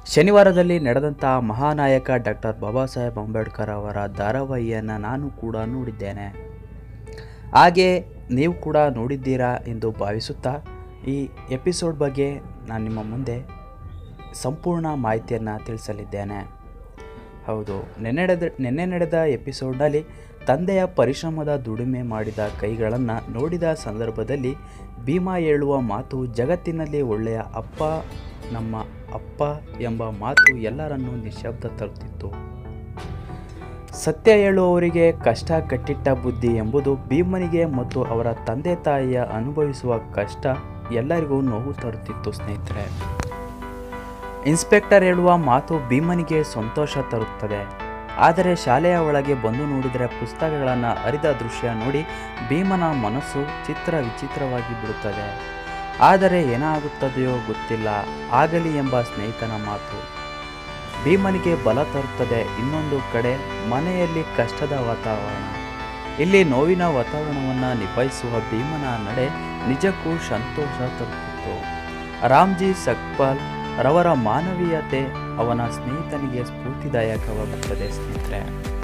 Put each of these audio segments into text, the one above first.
ಶನಿವಾರದಲ್ಲಿ ನಡೆದಂಥ ಮಹಾನಾಯಕ ಡಾಕ್ಟರ್ ಬಾಬಾ ಸಾಹೇಬ್ ಅಂಬೇಡ್ಕರ್ ಅವರ ಧಾರಾವಾಹಿಯನ್ನು ನಾನು ಕೂಡ ನೋಡಿದ್ದೇನೆ ಹಾಗೆ ನೀವು ಕೂಡ ನೋಡಿದ್ದೀರಾ ಎಂದು ಭಾವಿಸುತ್ತಾ ಈ ಎಪಿಸೋಡ್ ಬಗ್ಗೆ ನಾನು ನಿಮ್ಮ ಮುಂದೆ ಸಂಪೂರ್ಣ ಮಾಹಿತಿಯನ್ನು ತಿಳಿಸಲಿದ್ದೇನೆ ಹೌದು ನೆನ್ನೆ ನಡೆದ ನಿನ್ನೆ ನಡೆದ ಎಪಿಸೋಡ್ನಲ್ಲಿ ತಂದೆಯ ಪರಿಶ್ರಮದ ದುಡಿಮೆ ಮಾಡಿದ ಕೈಗಳನ್ನು ನೋಡಿದ ಸಂದರ್ಭದಲ್ಲಿ ಭೀಮಾ ಹೇಳುವ ಮಾತು ಜಗತ್ತಿನಲ್ಲಿ ಒಳ್ಳೆಯ ಅಪ್ಪ ನಮ್ಮ ಅಪ್ಪ ಎಂಬ ಮಾತು ಎಲ್ಲರನ್ನೂ ನಿಶಬ್ದ ತರುತ್ತಿತ್ತು ಸತ್ಯ ಹೇಳುವವರಿಗೆ ಕಷ್ಟ ಕಟ್ಟಿಟ್ಟ ಬುದ್ಧಿ ಎಂಬುದು ಭೀಮನಿಗೆ ಮತ್ತು ಅವರ ತಂದೆ ತಾಯಿಯ ಅನುಭವಿಸುವ ಕಷ್ಟ ಎಲ್ಲರಿಗೂ ನೋವು ತರುತ್ತಿತ್ತು ಸ್ನೇಹಿತರೆ ಇನ್ಸ್ಪೆಕ್ಟರ್ ಹೇಳುವ ಮಾತು ಭೀಮನಿಗೆ ಸಂತೋಷ ತರುತ್ತದೆ ಆದರೆ ಶಾಲೆಯ ಒಳಗೆ ಬಂದು ನೋಡಿದರೆ ಪುಸ್ತಕಗಳನ್ನು ಅರಿದ ದೃಶ್ಯ ನೋಡಿ ಭೀಮನ ಮನಸ್ಸು ಚಿತ್ರ ವಿಚಿತ್ರವಾಗಿ ಬಿಡುತ್ತದೆ ಆದರೆ ಏನಾಗುತ್ತದೆಯೋ ಗೊತ್ತಿಲ್ಲ ಆಗಲಿ ಎಂಬ ಸ್ನೇಹಿತನ ಮಾತು ಭೀಮನಿಗೆ ಬಲ ತರುತ್ತದೆ ಇನ್ನೊಂದು ಕಡೆ ಮನೆಯಲ್ಲಿ ಕಷ್ಟದ ವಾತಾವರಣ ಇಲ್ಲಿ ನೋವಿನ ವಾತಾವರಣವನ್ನು ನಿಭಾಯಿಸುವ ಭೀಮನ ನಡೆ ನಿಜಕ್ಕೂ ಸಂತೋಷ ತರುತ್ತಿತ್ತು ರಾಮ್ಜಿ ಸಕ್ಪಾಲ್ ರವರ ಮಾನವೀಯತೆ ಅವನ ಸ್ನೇಹಿತನಿಗೆ ಸ್ಫೂರ್ತಿದಾಯಕವಾಗುತ್ತದೆ ಸ್ನೇಹಿತರೆ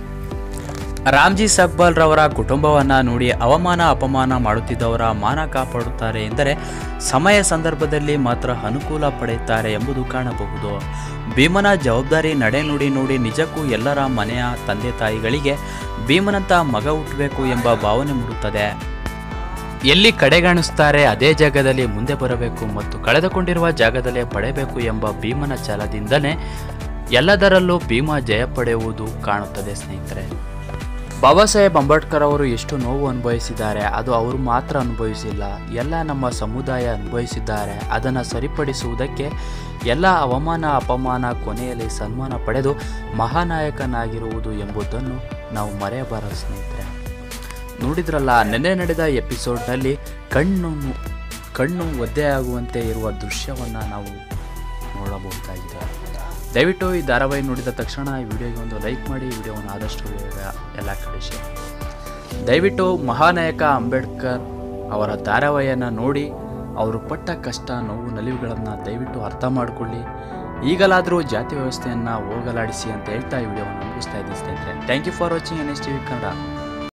ರಾಮ್ಜಿ ಸಕ್ಬಾಲ್ ರವರ ಕುಟುಂಬವನ್ನು ನೋಡಿ ಅವಮಾನ ಅಪಮಾನ ಮಾಡುತ್ತಿದ್ದವರ ಮಾನ ಕಾಪಾಡುತ್ತಾರೆ ಎಂದರೆ ಸಮಯ ಸಂದರ್ಭದಲ್ಲಿ ಮಾತ್ರ ಅನುಕೂಲ ಪಡೆಯುತ್ತಾರೆ ಎಂಬುದು ಕಾಣಬಹುದು ಭೀಮನ ಜವಾಬ್ದಾರಿ ನಡೆ ನುಡಿ ನೋಡಿ ನಿಜಕ್ಕೂ ಎಲ್ಲರ ಮನೆಯ ತಂದೆ ತಾಯಿಗಳಿಗೆ ಭೀಮನಂತ ಮಗ ಹುಟ್ಟಬೇಕು ಎಂಬ ಭಾವನೆ ಮೂಡುತ್ತದೆ ಎಲ್ಲಿ ಕಡೆಗಾಣಿಸ್ತಾರೆ ಅದೇ ಜಾಗದಲ್ಲಿ ಮುಂದೆ ಬರಬೇಕು ಮತ್ತು ಕಳೆದುಕೊಂಡಿರುವ ಜಾಗದಲ್ಲೇ ಪಡೆಯಬೇಕು ಎಂಬ ಭೀಮನ ಛಲದಿಂದಲೇ ಎಲ್ಲದರಲ್ಲೂ ಭೀಮ ಜಯ ಪಡೆಯುವುದು ಕಾಣುತ್ತದೆ ಸ್ನೇಹಿತರೆ ಬಾಬಾ ಸಾಹೇಬ್ ಅಂಬೇಡ್ಕರ್ ಅವರು ಎಷ್ಟು ನೋವು ಅನುಭವಿಸಿದ್ದಾರೆ ಅದು ಅವರು ಮಾತ್ರ ಅನುಭವಿಸಿಲ್ಲ ಎಲ್ಲ ನಮ್ಮ ಸಮುದಾಯ ಅನುಭವಿಸಿದ್ದಾರೆ ಅದನ್ನು ಸರಿಪಡಿಸುವುದಕ್ಕೆ ಎಲ್ಲ ಅವಮಾನ ಅಪಮಾನ ಕೊನೆಯಲ್ಲಿ ಸನ್ಮಾನ ಪಡೆದು ಮಹಾನಾಯಕನಾಗಿರುವುದು ಎಂಬುದನ್ನು ನಾವು ಮರೆಯಬಾರದು ಸ್ನೇಹಿತರೆ ನೋಡಿದ್ರಲ್ಲ ನೆನ್ನೆ ನಡೆದ ಎಪಿಸೋಡ್ನಲ್ಲಿ ಕಣ್ಣು ಕಣ್ಣು ಒದ್ದೆಯಾಗುವಂತೆ ಇರುವ ದೃಶ್ಯವನ್ನು ನಾವು ನೋಡಬಹುದಾಗಿದೆ ದಯವಿಟ್ಟು ಈ ಧಾರಾವಾಹಿ ನೋಡಿದ ತಕ್ಷಣ ಈ ವಿಡಿಯೋಗೆ ಒಂದು ಲೈಕ್ ಮಾಡಿ ಈ ವಿಡಿಯೋವನ್ನು ಆದಷ್ಟು ಬೇಗ ಎಲ್ಲ ಕಡೆ ಶೇರ್ ಮಾಡಿ. ದಯವಿಟ್ಟು ಮಹಾನಾಯಕ ಅಂಬೇಡ್ಕರ್ ಅವರ ಧಾರಾವಾಹಿಯನ್ನು ನೋಡಿ ಅವರು ಪಟ್ಟ ಕಷ್ಟ ನೋವು ನಲಿವುಗಳನ್ನು ದಯವಿಟ್ಟು ಅರ್ಥ ಮಾಡಿಕೊಳ್ಳಿ ಈಗಲಾದರೂ ಜಾತಿ ವ್ಯವಸ್ಥೆಯನ್ನು ಹೋಗಲಾಡಿಸಿ ಅಂತ ಹೇಳ್ತಾ ಈ ವಿಡಿಯೋವನ್ನು ಮುಗಿಸ್ತಾ ಇದ್ದೀನಿ ಸ್ನೇಹಿತರೆ thank you for watching N S T V Kannada